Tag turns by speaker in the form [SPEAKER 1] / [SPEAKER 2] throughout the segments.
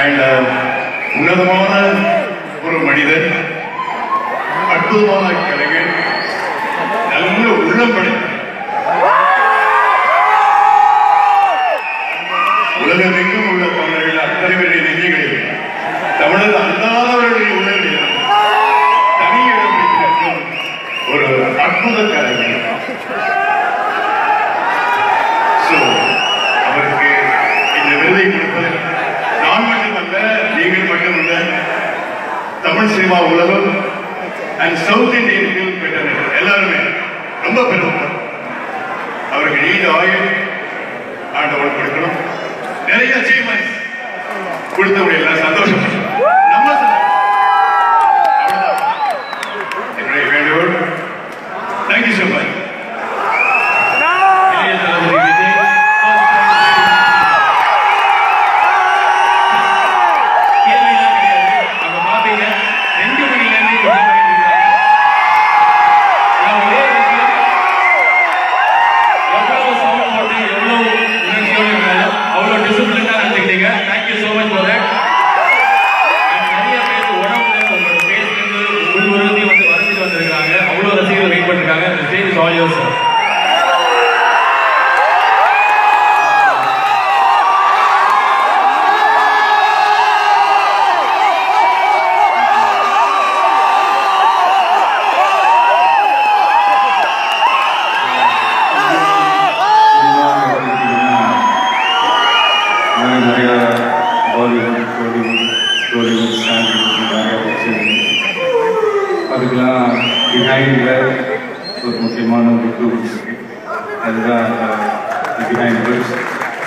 [SPEAKER 1] And உன்னதமான ஒரு மனிதன் அற்புதமான கலைஞர் நல்ல உள்ளம் படைத்த உலகமெங்கும் உள்ள தமிழர்கள் அத்தனை பேருடைய நெஞ்சுகளில் தமிழர் அல்லாதவர்களுடைய உள்ளங்களில் தனி இடம் பிடித்திருக்கும் ஒரு அற்புத கலைஞர் So, அவருக்கு இந்த விருதை கொடுப்பதில் நான் மட்டுமல்ல நீங்கள் மட்டுமல்ல தமிழ் சினிமா உலகம் அண்ட் சவுத் இந்தியன் ஃபிலிம் பெற்றனர் எல்லாருமே ரொம்ப பெருமைப்படும் அவருக்கு நீண்ட ஆயுள் ஆண்டவன் கொடுக்கணும் நிறைய அச்சீவ்மெண்ட்ஸ் கொடுத்தவங்க எல்லாம் சந்தோஷம் நம்ம சந்தோஷம். அவ்வளவுதான். என்னுடைய வேண்டுகோள் தேங்க்யூ so much
[SPEAKER 2] இளைய தளபதி விஜய் கேள்வியெல்லாம் கிடையாது அங்க பாத்தீங்க ரெண்டு மணில இருந்து கொஞ்சம் பண்ணிட்டு இருக்காங்க நான் ஒரே விஷயம் எவ்வளவு சவுண்ட் போட்டு எவ்வளவு உணர்ச்சியோடு இருந்தாலும் அவ்வளவு டிசிப்ளினா நடந்துக்கிட்டீங்க thank you so much for that நிறைய பேர் உடம்புல உங்களோட பேஸ்ல இருந்து உள்வருந்தி வந்து வரைஞ்சிட்டு வந்திருக்காங்க அவ்வளவு ரசிகர்கள் வெயிட் பண்ணிருக்காங்க இந்த stage is all yours sir
[SPEAKER 3] நான் நிறைய பாலிவுட் கோலிவுட் கோலிவுட் ஸ்டாண்டர்ட் நிறைய வச்சிருக்கேன் அதுக்கெல்லாம் பிஹைண்டில் ஒரு முக்கியமான ஒரு குரூப் இருக்கு அதுதான் பிஹைண்ட் குரூப்ஸ்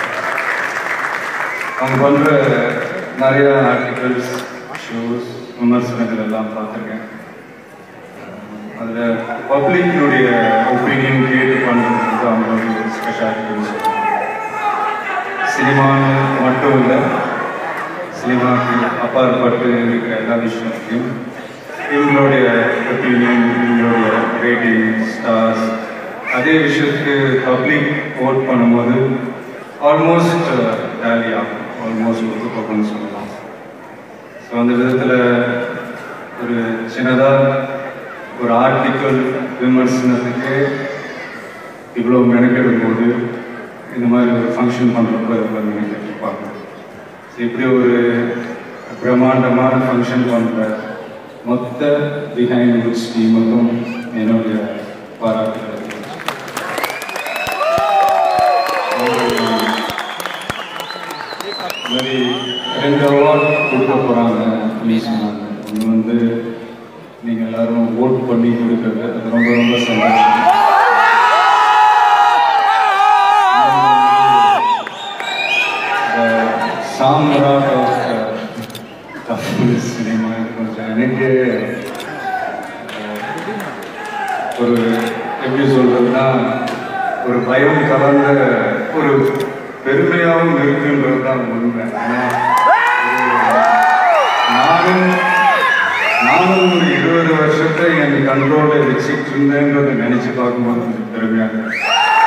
[SPEAKER 3] அவங்க பண்ணுற நிறைய ஆர்டிகல்ஸ் ஷோஸ் விமர்சனங்கள் எல்லாம் பார்த்துருக்கேன் அதில் பப்ளிக்கினுடைய ஒப்பீனியன் கேட்டு பண்ணுறது வந்து அவங்களுடைய ஒரு ஸ்பெஷாலிட்டின்னு சொல்லுவாங்க சினிமான்னு மட்டும் இல்லை சினிமாக்கு அப்பாற்பட்டு இருக்கிற எல்லா விஷயத்தையும் இவங்களுடைய ஒப்பீனியன் இவங்களுடைய ரேட்டிங் ஸ்டார்ஸ் அதே விஷயத்துக்கு பப்ளிக் ஓட் பண்ணும்போது ஆல்மோஸ்ட் டேலி ஆகும் ஆல்மோஸ்ட் ஒத்து பக்கம்னு சொல்லலாம் ஸோ அந்த விதத்தில் ஒரு சின்னதாக ஒரு ஆர்டிக்கல் விமர்சனத்துக்கு இவ்வளோ மெனக்கெடும் போது இந்த மாதிரி ஒரு ஃபங்க்ஷன் பண்ணுறப்ப இவ்வளோ மெனக்கெட்டுருப்பாங்க ஸோ இப்படி ஒரு பிரம்மாண்டமான ஃபங்க்ஷன் பண்ணுற மொத்த பிஹைண்ட் குட்ஸ் டீமுக்கும் என்னுடைய பாராட்டுகள் இந்த மாதிரி ரெண்டு அவார்ட் கொடுக்க போகிறாங்க அப்படின்னு சொன்னாங்க ஒன்று வந்து நீங்கள் எல்லாரும் ஓட் பண்ணி கொடுக்குறது அது ரொம்ப ரொம்ப சந்தோஷம் சாம்ராட் ஆஃப் தமிழ் சினிமா கொஞ்சம் எனக்கு அஹ், ஒரு எப்படி சொல்றதுன்னா ஒரு பயம் கலந்த ஒரு பெருமையாகவும் இருக்குன்றது தான் உண்மை ஏன்னா, ஒரு நானும் நானும் ஒரு இருபது வருஷத்தை என் கண்ட்ரோலில் வச்சுட்டு இருந்தேன்றதை நினைச்சு பார்க்கும்போது கொஞ்சம் பெருமையாக இருக்கு.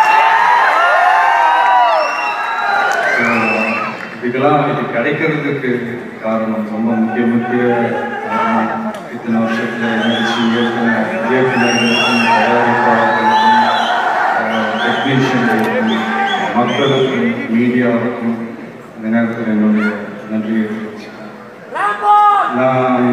[SPEAKER 3] So, இதுக்கெல்லாம் இது கிடைக்கிறதுக்கு காரணம் ரொம்ப முக்கிய முக்கிய காரணம் இத்தனை வருஷத்துல நிகழ்ச்சி இயக்குனர் இயக்குநர்களுக்கும் தயாரிப்பாளர்களுக்கும் டெக்னீஷியன்களுக்கும் மக்களுக்கும் மீடியாவுக்கும் இந்த நேரத்தில் என்னுடைய நன்றியை தெரிவிச்சுக்கிறேன் நான்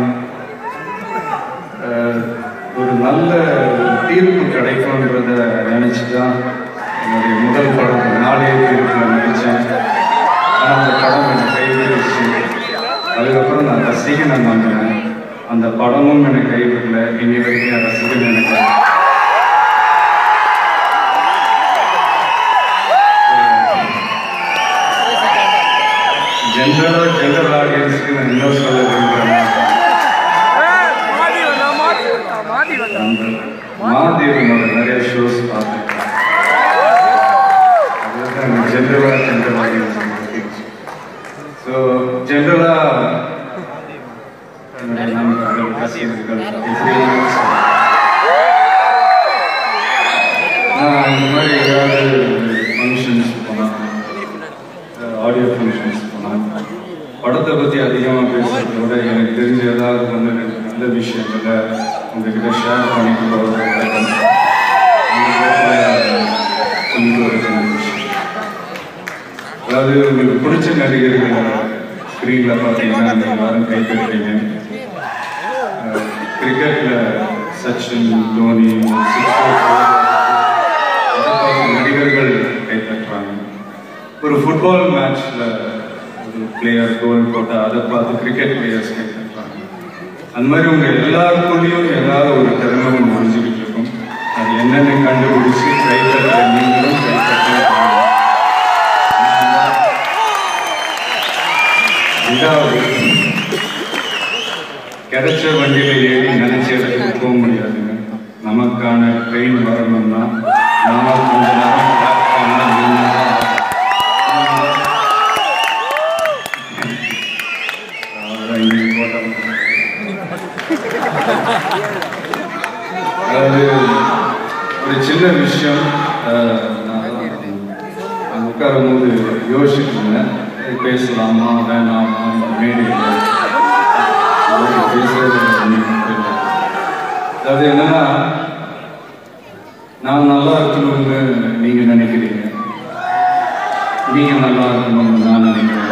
[SPEAKER 3] அஹ், ஒரு நல்ல தீர்ப்பு கிடைக்கும்ன்றத நினைச்சு தான் என்னுடைய முதல் படம் நாளைய தீர்ப்பில் நடித்தேன் ஆனால் அந்த படம் என்னை கைவிடுச்சு அதுக்கப்புறம் நான் ரசிகனை நம்பினேன் அந்த படமும் என்னை கைவிடல இனி வரைக்கும் என் ரசிகன் எனக்கு ஜென்ரலாக ஜென்ரல் ஆடியன்ஸுக்கு நான் என்ன சொல்ல விரும்புகிறேன் மாதேவனோட நிறைய ஷோஸ் பார்த்துருக்கேன் அதுதான் ஜென்ரலாக ஜென்ரல் ஆடியன்ஸ் ஸோ ஜென்ரலாக என்னுடைய நண்பர்கள் ரசிகர்கள் எப்படி நான் இந்த மாதிரி ஏதாவது ஃபங்க்ஷன்ஸ் போனால் ஆடியோ ஃபங்க்ஷன்ஸ் போனால் படத்தை படத்தை பற்றி அதிகமாக பேசுறதை விட எனக்கு தெரிஞ்ச ஏதாவது ஒன்று ரெண்டு நல்ல விஷயங்களை உங்ககிட்ட ஷேர் பண்ணிட்டு போகிறது வழக்கம். அந்த விதத்துல சொல்லிட்டு ஒரு சின்ன விஷயம் அதாவது உங்களுக்கு பிடிச்ச நடிகர்களை ஸ்க்ரீனில் பார்த்தீங்கன்னா நீங்கள் எல்லாரும் கை தட்டுறீங்க கிரிக்கெட்டில் சச்சின் தோனி நடிகர்கள் கை தட்டுறாங்க ஒரு ஃபுட்பால் மேட்ச்ல ஒரு பிளேயர் கோல் போட்டால் அதை பார்த்து கிரிக்கெட் பிளேயர்ஸ் கை தட்டுறாங்க அந்த மாதிரி உங்க எல்லாருக்குள்ளேயும் ஏதாவது ஒரு திறமை ஒன்று முடிஞ்சுக்கிட்டு இருக்கும் அது என்னென்ன கண்டுபிடிச்சு கை தட்டுற நீங்களும் கை தட்டுற ரெண்டாவது கிடைச்ச வண்டியில ஏறி நினைச்ச இடத்துக்கு போக முடியாதுங்க நமக்கான ட்ரெயின் வரணும்னா நாம கொஞ்ச நேரம் பிளாட்ஃபார்ம்ல நின்னுதான் அவ்வளவுதான் இன்னைக்கு போட்டோம். அதாவது ஒரு சின்ன விஷயம் அஹ், நான் அங்க உட்காரும் போது யோசிச்சுட்டு இருந்தேன் இது பேசலாமா வேணாமா இந்த மேடையில் அவருக்கு பேசுறது எனக்கு தெரியல. அதாவது என்னன்னா நான் நல்லா இருக்கணும்னு நீங்க நினைக்கிறீங்க நீங்க நல்லா இருக்கணும்னு நான் நினைக்கிறேன்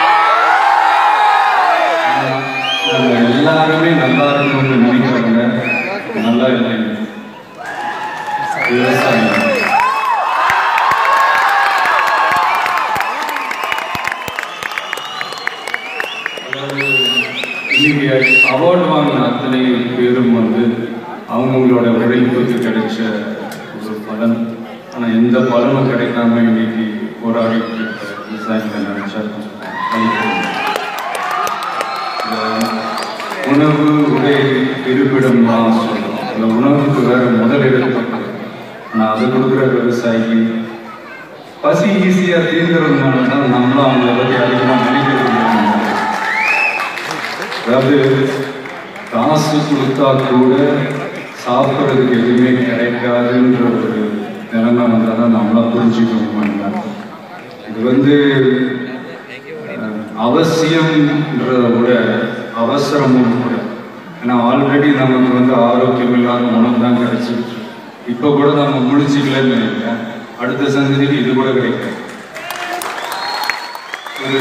[SPEAKER 3] ஆனா, நம்ம எல்லாருமே நல்லா இருக்கணும்னு நினைக்கிறவங்க நல்லா இல்லைங்க விவசாயம் அதாவது இன்னைக்கு அவார்டு வாங்கின அத்தனை பேரும் வந்து அவங்கவுங்களோட உழைப்புக்கு கிடைச்ச ஒரு பலன் ஆனால் எந்த பலனும் கிடைக்காம இன்னைக்கு போராடிட்டு இருக்க விவசாயிகளை நினைச்சா கொஞ்சம் வலிக்கும். இந்த உணவு உடை இருப்பிடம் தான் சொல்றோம் அந்த உணவுக்கு வேற முதல் இடத்துக்கு ஆனால் அதை கொடுக்குற விவசாயிக்கு பசி ஈஸியா தீர்ந்துறதுனால தான் நம்மளும் அவங்கள பத்தி அதிகமாக நினைக்கிறது இல்லை. அதாவது காசு கொடுத்தா கூட சாப்பிட்றதுக்கு எதுவுமே கிடைக்காதுன்ற ஒரு நிலைமை வந்தால் தான் நம்மளா புரிஞ்சுக்கணும் இது வந்து அஹ், அவசியம்ன்றத விட அவசரமும் கூட ஏன்னா ஆல்ரெடி நமக்கு வந்து ஆரோக்கியம் இல்லாத உணவு தான் கிடைச்சிருக்கு இப்போ கூட நம்ம முடிச்சுக்கலன்னு நினைக்கிறேன் அடுத்த சந்ததிக்கு இது கூட கிடைக்காது ஒரு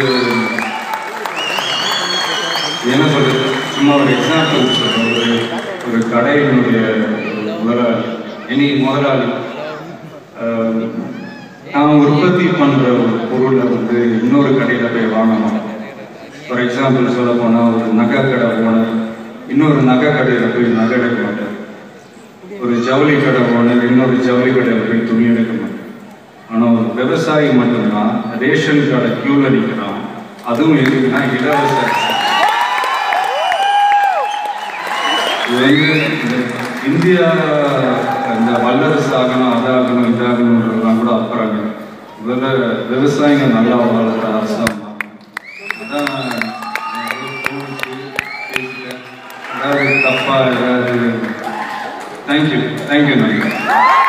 [SPEAKER 3] என்ன சொல்றது சும்மா ஒரு எக்ஸாம்பிள் சொல்றேன் ஒரு ஒரு கடையினுடைய ஒரு முதலாளி இனி முதலாளி ஆஹ், நான் உற்பத்தி பண்ற ஒரு பொருளை வந்து இன்னொரு கடையில போய் வாங்கணும் ஃபார் எக்ஸாம்பிள் சொல்ல போனா ஒரு நகை கடை ஓனர் இன்னொரு நகை கடையில போய் நகை எடுக்க மாட்டார் ஒரு ஜவுளி கடை ஓனர் இன்னொரு ஜவுளி கடையில போய் துணி எடுக்க மாட்டார் ஆனா ஒரு விவசாயி மட்டும்தான் ரேஷன் கடை கியூல நிற்கிறான் அதுவும் எதுக்குன்னா இலவச அரிசி. இது வந்து இந்த இந்தியா இந்த வல்லரசு ஆகணும் அதாகணும் இதாகணும்ன்றதுலாம் கூட அப்புறம் முதல்ல விவசாயிங்க நல்லா வாழற அரசாங்கம் அதான் நான் ஏதோ தோணுச்சு, பேசிட்டேன். ஏதாவது தப்பா ஏதாவது தேங்க்யூ தேங்க்யூ நன்றி